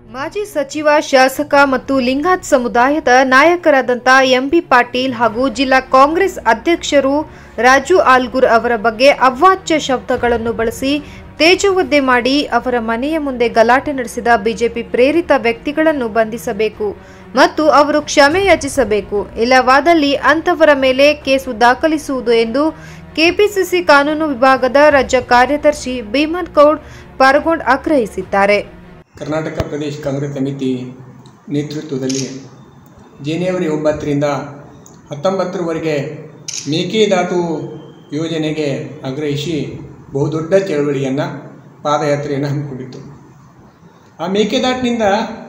ಮಾಜಿ ಸಚಿವ ಶಾಸಕ ಮತ್ತು ಲಿಂಗಾಯತ್ ಸಮುದಾಯದ ನಾಯಕರಾದಂಥ ಎಂಬಿ ಪಾಟೀಲ್ ಹಾಗೂ ಜಿಲ್ಲಾ ಕಾಂಗ್ರೆಸ್ ಅಧ್ಯಕ್ಷರು ರಾಜು ಆಲ್ಗೂರ್ ಅವರ ಬಗ್ಗೆ ಅವಾಚ್ಯ ಶಬ್ದಗಳನ್ನು ಬಳಸಿ ತೇಜೋವಧೆ ಮಾಡಿ ಅವರ ಮನೆಯ ಮುಂದೆ ಗಲಾಟೆ ನಡೆಸಿದ ಬಿಜೆಪಿ ಪ್ರೇರಿತ ವ್ಯಕ್ತಿಗಳನ್ನು ಬಂಧಿಸಬೇಕು ಮತ್ತು ಅವರು ಕ್ಷಮೆ ಯಾಚಿಸಬೇಕು ಇಲ್ಲವಾದಲ್ಲಿ ಅಂಥವರ ಮೇಲೆ ಕೇಸು ದಾಖಲಿಸುವುದು ಎಂದು ಕೆಪಿಸಿಸಿ ಕಾನೂನು ವಿಭಾಗದ ರಾಜ್ಯ ಕಾರ್ಯದರ್ಶಿ ಭೀಮನ್ ಗೌಡ್ ಪಾರಗೋಡ್ ಆಗ್ರಹಿಸಿದ್ದಾರೆ ಕರ್ನಾಟಕ ಪ್ರದೇಶ ಕಾಂಗ್ರೆಸ್ ಸಮಿತಿ ನೇತೃತ್ವದಲ್ಲಿ ಜನವರಿ ಒಂಬತ್ತರಿಂದ ಹತ್ತೊಂಬತ್ತರವರೆಗೆ ಮೇಕೆದಾಟು ಯೋಜನೆಗೆ ಆಗ್ರಹಿಸಿ ಬಹುದೊಡ್ಡ ಚಳವಳಿಯನ್ನು ಪಾದಯಾತ್ರೆಯನ್ನು ಹಮ್ಮಿಕೊಂಡಿತ್ತು ಆ ಮೇಕೆದಾಟಿನಿಂದ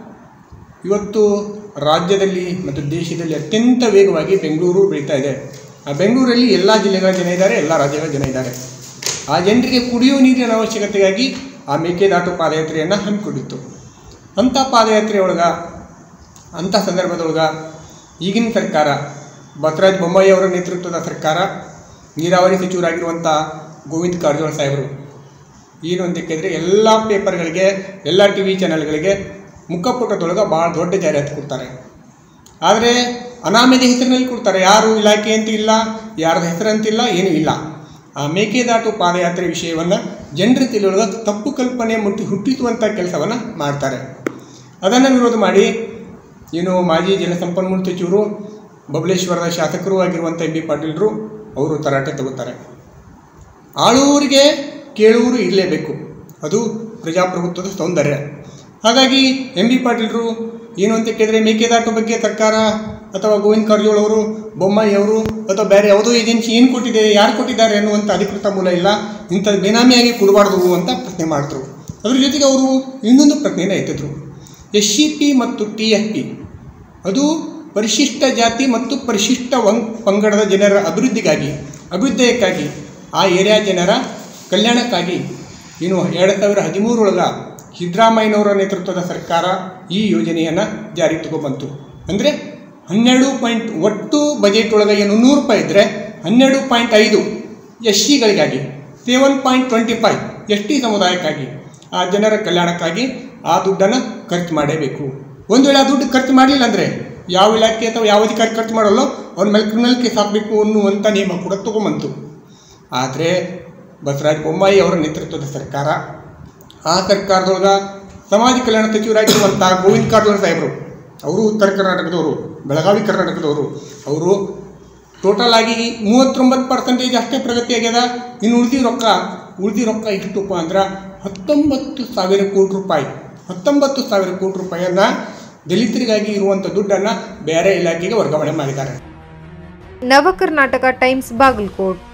ಇವತ್ತು ರಾಜ್ಯದಲ್ಲಿ ಮತ್ತು ದೇಶದಲ್ಲಿ ಅತ್ಯಂತ ವೇಗವಾಗಿ ಬೆಂಗಳೂರು ಬೆಳೀತಾ ಇದೆ ಆ ಬೆಂಗಳೂರಲ್ಲಿ ಎಲ್ಲ ಜಿಲ್ಲೆಗಳ ಜನ ಇದ್ದಾರೆ ಎಲ್ಲ ರಾಜ್ಯಗಳ ಜನ ಇದ್ದಾರೆ ಆ ಜನರಿಗೆ ಕುಡಿಯುವ ನೀರಿನ ಅವಶ್ಯಕತೆಗಾಗಿ ಆ ಮೇಕೆದಾಟು ಪಾದಯಾತ್ರೆಯನ್ನು ಹಮ್ಮಿಕೊಂಡಿತ್ತು ಅಂಥ ಪಾದಯಾತ್ರೆ ಒಳಗೆ ಅಂಥ ಸಂದರ್ಭದೊಳಗೆ ಈಗಿನ ಸರ್ಕಾರ ಬಸವರಾಜ ಬೊಮ್ಮಾಯಿ ಅವರ ನೇತೃತ್ವದ ಸರ್ಕಾರ ನೀರಾವರಿ ಸಚಿವರಾಗಿರುವಂಥ ಗೋವಿಂದ ಕಾರಜೋಳ ಸಾಹೇಬರು ಏನು ಅಂತ ಕೇಳಿದ್ರೆ ಎಲ್ಲ ಪೇಪರ್ಗಳಿಗೆ ಎಲ್ಲ ಟಿ ವಿ ಚಾನಲ್ಗಳಿಗೆ ಮುಖಪುಟದೊಳಗೆ ಭಾಳ ದೊಡ್ಡ ಜಾಹೀರಾತು ಕೊಡ್ತಾರೆ ಆದರೆ ಅನಾಮದ ಹೆಸರಿನಲ್ಲಿ ಕೊಡ್ತಾರೆ ಯಾರು ಇಲಾಖೆ ಅಂತ ಇಲ್ಲ ಯಾರ್ದ ಹೆಸರಂತಿಲ್ಲ ಏನೂ ಇಲ್ಲ ಆ ಮೇಕೆದಾಟು ಪಾದಯಾತ್ರೆ ವಿಷಯವನ್ನು ಜನರ ತಿಳಿಯೊಳಗೆ ತಪ್ಪು ಕಲ್ಪನೆ ಮುಟ್ಟಿ ಹುಟ್ಟಿಸುವಂಥ ಕೆಲಸವನ್ನು ಮಾಡ್ತಾರೆ ಅದನ್ನು ವಿರೋಧ ಮಾಡಿ ಏನು ಮಾಜಿ ಜಲಸಂಪನ್ಮೂಲ ಸಚಿವರು ಬಬಲೇಶ್ವರದ ಶಾಸಕರು ಆಗಿರುವಂಥ ಎಂ ಬಿ ಪಾಟೀಲ್ರು ಅವರು ತರಾಟೆ ತಗೋತಾರೆ ಆಳುವವರಿಗೆ ಕೇಳುವರು ಇರಲೇಬೇಕು ಅದು ಪ್ರಜಾಪ್ರಭುತ್ವದ ಸೌಂದರ್ಯ ಹಾಗಾಗಿ ಎಂ ಬಿ ಪಾಟೀಲ್ರು ಏನು ಅಂತ ಕೇಳಿದ್ರೆ ಮೇಕೆದಾಟು ಬಗ್ಗೆ ಸರ್ಕಾರ ಅಥವಾ ಗೋವಿಂದ ಕಾರಜೋಳ ಅವರು ಬೊಮ್ಮಾಯಿ ಅವರು ಅಥವಾ ಬೇರೆ ಯಾವುದೋ ಏಜೆನ್ಸಿ ಏನು ಕೊಟ್ಟಿದೆ ಯಾರು ಕೊಟ್ಟಿದ್ದಾರೆ ಅನ್ನುವಂಥ ಅಧಿಕೃತ ಮೂಲ ಇಲ್ಲ ಇಂಥದ್ದು ಬೇನಾಮಿಯಾಗಿ ಕೊಡಬಾರ್ದು ಅಂತ ಪ್ರಶ್ನೆ ಮಾಡಿದ್ರು ಅದ್ರ ಜೊತೆಗೆ ಅವರು ಇನ್ನೊಂದು ಪ್ರಶ್ನೆಯನ್ನು ಎತ್ತಿದ್ರು ಎಸ್ ಸಿ ಪಿ ಮತ್ತು ಟಿ ಎಫ್ ಪಿ ಅದು ಪರಿಶಿಷ್ಟ ಜಾತಿ ಮತ್ತು ಪರಿಶಿಷ್ಟ ವಂಗ್ ಪಂಗಡದ ಜನರ ಅಭಿವೃದ್ಧಿಗಾಗಿ ಅಭ್ಯುದಯಕ್ಕಾಗಿ ಆ ಏರಿಯಾ ಜನರ ಕಲ್ಯಾಣಕ್ಕಾಗಿ ಇನ್ನು ಎರಡು ಸಾವಿರ ಹದಿಮೂರರೊಳಗೆ ಸಿದ್ದರಾಮಯ್ಯನವರ ನೇತೃತ್ವದ ಸರ್ಕಾರ ಈ ಯೋಜನೆಯನ್ನು ಜಾರಿಗೆ ತಗೊಬಂತು ಅಂದರೆ ಹನ್ನೆರಡು ಪಾಯಿಂಟ್ ಒಟ್ಟು ಬಜೆಟ್ ಒಳಗೆ ಏನು ನೂರು ರೂಪಾಯಿ ಇದ್ದರೆ ಹನ್ನೆರಡು ಪಾಯಿಂಟ್ ಐದು ಎಸ್ ಸಿಗಳಿಗಾಗಿ seven point twenty five S T ಸಮುದಾಯಕ್ಕಾಗಿ ಆ ಜನರ ಕಲ್ಯಾಣಕ್ಕಾಗಿ ಆ ದುಡ್ಡನ್ನು ಖರ್ಚು ಮಾಡಲೇಬೇಕು ಒಂದು ವೇಳೆ ಆ ದುಡ್ಡು ಖರ್ಚು ಮಾಡಲಿಲ್ಲ ಅಂದರೆ ಯಾವ ಇಲಾಖೆ ಅಥವಾ ಯಾವ ಅಧಿಕಾರಿ ಖರ್ಚು ಮಾಡಲ್ಲೋ ಅವ್ರ ಮೇಲೆ ಕ್ರಿಮಿನಲ್ ಕೇಸ್ ಹಾಕಬೇಕು ಅನ್ನುವಂಥ ನಿಯಮ ಕೂಡ ತಗೊಂಬಂತು ಆದರೆ ಬಸವರಾಜ ಬೊಮ್ಮಾಯಿ ಅವರ ನೇತೃತ್ವದ ಸರ್ಕಾರ ಆ ಸರ್ಕಾರದೊಳಗೆ ಸಮಾಜ ಕಲ್ಯಾಣ ಸಚಿವರಾಗಿರುವಂಥ ಗೋವಿಂದ ಕಾರಜೋಳ ಸಾಹೇಬರು ಅವರು ಉತ್ತರ ಕರ್ನಾಟಕದವರು ಬೆಳಗಾವಿ ಕರ್ನಾಟಕದವರು ಅವರು ಟೋಟಲ್ ಆಗಿ ಮೂವತ್ತೊಂಬತ್ತು ಪರ್ಸೆಂಟೇಜ್ ಅಷ್ಟೇ ಪ್ರಗತಿ ಆಗ್ಯದ ಇನ್ನು ಉಳ್ದಿ ರೊಕ್ಕ ಉಳ್ದಿ ರೊಕ್ಕ ಎಷ್ಟಪ್ಪ ಅಂದ್ರೆ ಹತ್ತೊಂಬತ್ತು ಸಾವಿರ ಕೋಟಿ ರೂಪಾಯಿ ಹತ್ತೊಂಬತ್ತು ಸಾವಿರ ಕೋಟಿ ರೂಪಾಯಿಯನ್ನು ದಲಿತರಿಗಾಗಿ ಇರುವಂಥ ದುಡ್ಡನ್ನು ಬೇರೆ ಇಲಾಖೆಗೆ ವರ್ಗಾವಣೆ ಮಾಡಿದ್ದಾರೆ ನವಕರ್ನಾಟಕ ಟೈಮ್ಸ್ ಬಾಗಲಕೋಟ್